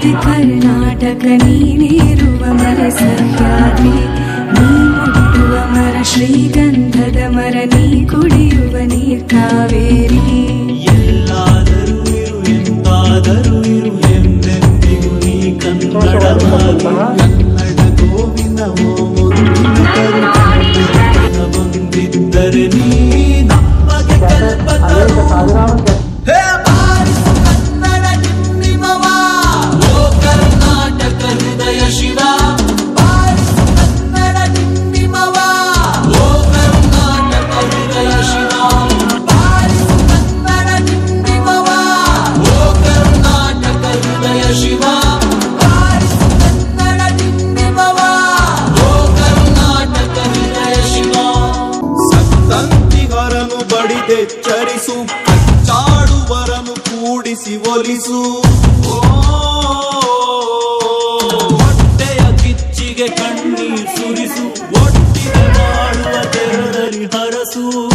ಆದಿ ಕರ್ನಾಟಕ ನೀನೇರುವ ಮರ ಸಹ್ಯಾದ್ರಿ ನೀ ಮುಟ್ಟುವ ಮರ ಶ್ರೀಗಂಧದ ಮರ ನೀ ಕುಡಿಯುವ ನೀರ್ ಕಾವೇರಿ ಎಲ್ಲಾದರೂ ಇರು ಎಂತಾದರೂ ಇರು ಎಂದೆಂದಿಗೂ ನೀ ಕನ್ನಡ ಕನ್ನಡ ಗೋವಿಂದವೋ ಮುದ್ದಿನ ಕರು ಕನ್ನಡ ಬಂದಿದ್ದರೆ ನೀ ನಮಗೆ ಕಲ್ಪತರು ಹೇ ಬಾರಿಸು ಕನ್ನಡ ಡಿಂಡಿಮವ ಓ ಕರ್ನಾಟಕ ಹೃದಯ ಶಿವ ಬಾರಿಸು ಕನ್ನಡ ಡಿಂಡಿಮವ ಓ ಕರ್ನಾಟಕ ಹೃದಯ ಶಿವ ಬಾರಿಸು ಕನ್ನಡ ಡಿಂಡಿಮವ ಓ ಕರ್ನಾಟಕ ಹೃದಯ ಶಿವ ಬಾರಿಸು ಕನ್ನಡ ಡಿಂಡಿಮವ ಓ ಕರ್ನಾಟಕ ಹೃದಯ ಶಿವ ಸತ್ತಂತಿಗರನು ಬಡಿದೆಚ್ಚರಿಸು ಕಚ್ಚಾಡುವರನು ಕೂಡಿಸಿ ಒಲಿಸು ಓ, ಹೊಟ್ಟೆಯ ಕಿಚ್ಚಿಗೆ ಕಣ್ಣೀರ್ ಸುರಿಸು ಒಟ್ಟಿಗೆ ಮಾಡುವ ತೆರದಲ್ಲಿ ಹರಸು